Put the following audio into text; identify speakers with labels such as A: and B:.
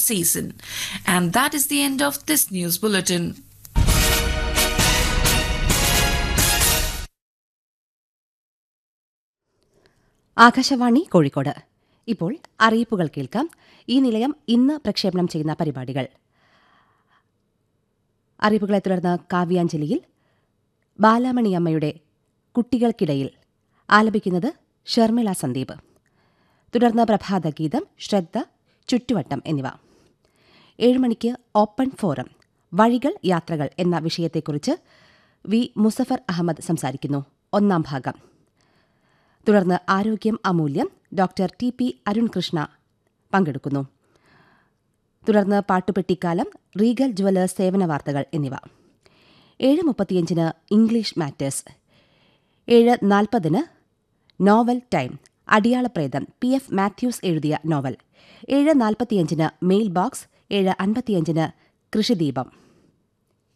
A: season. And that is the end of this news bulletin.
B: Akashvani Kozhikode ഇപ്പോൾ അറിയിപ്പുകൾ കേൾക്കാം ഈ നിലയം ഇന്ന് പ്രക്ഷേപണം ചെയ്യുന്ന പരിപാടികൾ അറിയിപ്പുകളെ തുടർന്ന് കാവ്യാഞ്ജലിയിൽ ബാലാമണിയമ്മയുടെ കുട്ടികൾക്കിടയിൽ ആലപിക്കുന്നത് ഷർമിള സന്ദീപ് തുടർന്ന് പ്രഭാതഗീതം ശ്രദ്ധ ചുറ്റുവട്ടം എന്നിവ ഏഴുമണിക്ക് ഓപ്പൺ ഫോറം വഴികൾ യാത്രകൾ എന്ന വിഷയത്തെക്കുറിച്ച് വി മുസഫർ അഹമ്മദ് സംസാരിക്കുന്നു ഒന്നാം ഭാഗം തുടർന്ന് ആരോഗ്യം അമൂല്യം ഡോക്ടർ ടി പി അരുൺകൃഷ്ണ പങ്കെടുക്കുന്നു തുടർന്ന് പാട്ടുപെട്ടിക്കാലം റീഗൽ ജുവലേഴ്സ് സേവന വാർത്തകൾ എന്നിവ ഏഴ് മുപ്പത്തിയഞ്ചിന് ഇംഗ്ലീഷ് മാറ്റേഴ്സ് ഏഴ് നാൽപ്പതിന് novel time Adiyalapretham P F Mathews എഴുതിയ നോവൽ ഏഴ് നാൽപ്പത്തിയഞ്ചിന് മെയിൽ ബോക്സ് ഏഴ് അൻപത്തിയഞ്ചിന് കൃഷിദീപം